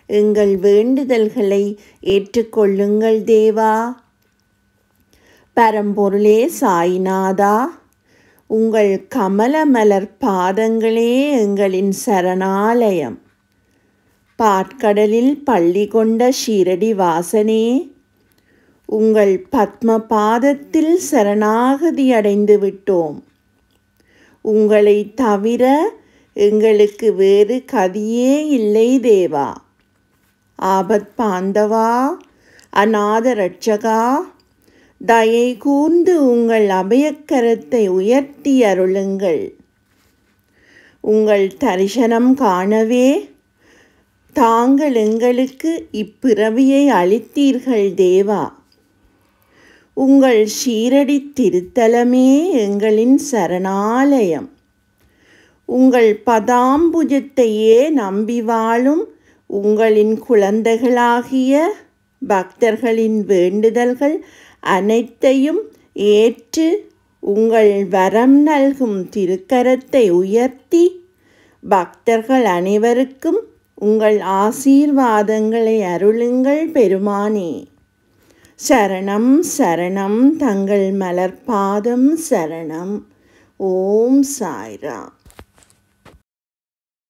எங்கள் வேண்டுதல்களை ஏற்றுக்கொள்ளுங்கள் தேவா பரம்பொருளே சாய்நாதா உங்கள் கமலமலர் பாதங்களே எங்களின் சரணாலயம் பாற்கடலில் பள்ளி கொண்ட ஷீரடி வாசனே உங்கள் பத்ம பாதத்தில் சரணாகதி அடைந்து விட்டோம் உங்களை தவிர எங்களுக்கு வேறு கதியே இல்லை தேவா ஆபத் பாந்தவா அநாத ரட்சகா தயை கூர்ந்து உங்கள் அபயக்கரத்தை உயர்த்தி அருளுங்கள் உங்கள் தரிசனம் காணவே தாங்கள் எங்களுக்கு இப்பிறவியை அளித்தீர்கள் தேவா உங்கள் ஷீரடி திருத்தலமே எங்களின் சரணாலயம் உங்கள் பதாம்புஜத்தையே நம்பி வாழும் உங்களின் குழந்தைகளாகிய பக்தர்களின் வேண்டுதல்கள் அனைத்தையும் ஏற்று உங்கள் வரம் நல்கும் திருக்கரத்தை உயர்த்தி பக்தர்கள் அனைவருக்கும் உங்கள் ஆசீர்வாதங்களை அருளுங்கள் பெருமானே சரணம் சரணம் தங்கள் மலர்பாதம் சரணம் ஓம் சாய்ராம்